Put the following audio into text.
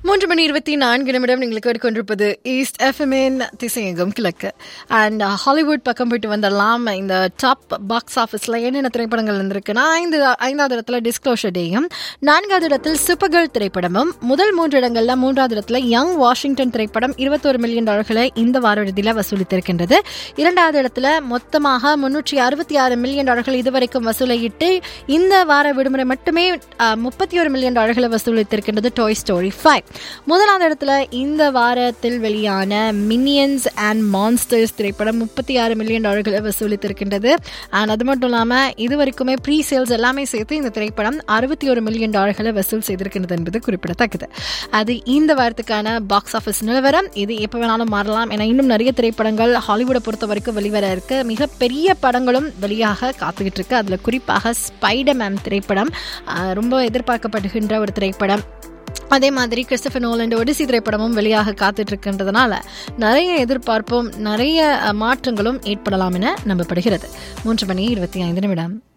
மூன்று மணி இருபத்தி நான்கு நிமிடம் நீங்கள் கேட்டுக்கொண்டிருப்பது ஈஸ்ட் எஃப்எம்என் திசையகம் கிழக்கு அண்ட் ஹாலிவுட் பக்கம் போயிட்டு வந்துடலாம் இந்த டாப் பாக்ஸ் ஆஃபீஸில் என்னென்ன திரைப்படங்கள் இருந்திருக்குன்னா ஐந்து ஐந்தாவது இடத்துல டிஸ்க்ளோஷர் டேயும் நான்காவது இடத்தில் சூப்பர்கர்ல் திரைப்படமும் முதல் மூன்று இடங்கள்ல மூன்றாவது இடத்துல யங் வாஷிங்டன் திரைப்படம் இருபத்தோரு மில்லியன் டாலர்களை இந்த வார இறுதியில் வசூலித்திருக்கின்றது இரண்டாவது இடத்துல மொத்தமாக முன்னூற்றி அறுபத்தி ஆறு மில்லியன் டாலர்கள் இதுவரைக்கும் வசூலையிட்டு இந்த வார விடுமுறை மட்டுமே முப்பத்தி ஒரு மில்லியன் டாலர்களை வசூலித்திருக்கின்றது டாய் ஸ்டோரி ஃபைவ் முதலாவது இடத்துல இந்த வாரத்தில் வெளியான மினியன்ஸ் அண்ட் மான்ஸ்டர்ஸ் திரைப்படம் முப்பத்தி ஆறு மில்லியன் டாலர்களை வசூலித்திருக்கின்றது அண்ட் அது மட்டும் இல்லாமல் இது வரைக்குமே ப்ரீ சேல்ஸ் எல்லாமே சேர்த்து இந்த திரைப்படம் அறுபத்தி ஒரு மில்லியன் டாலர்களை வசூல் செய்திருக்கின்றது என்பது குறிப்பிடத்தக்கது அது இந்த வாரத்துக்கான பாக்ஸ் ஆஃபீஸ் நிலவரம் இது எப்போ வேணாலும் மாறலாம் ஏன்னா இன்னும் நிறைய திரைப்படங்கள் ஹாலிவுட்டை பொறுத்த வரைக்கும் வெளிவர இருக்கு மிகப்பெரிய படங்களும் வெளியாக காத்துக்கிட்டு இருக்கு அதில் குறிப்பாக ஸ்பைடர் மேம் திரைப்படம் ஆஹ், ரொம்ப எதிர்பார்க்கப்படுகின்ற ஒரு திரைப்படம் அதே மாதிரி கிறிஸ்டபர் நோலண்ட் ஒடிசி திரைப்படமும் வெளியாக காத்துட்டு இருக்கின்றதுனால நிறைய எதிர்பார்ப்பும் நிறைய அஹ், மாற்றங்களும் ஏற்படலாம் என நம்பப்படுகிறது மூன்று மணி இருபத்தி ஐந்து நிமிடம்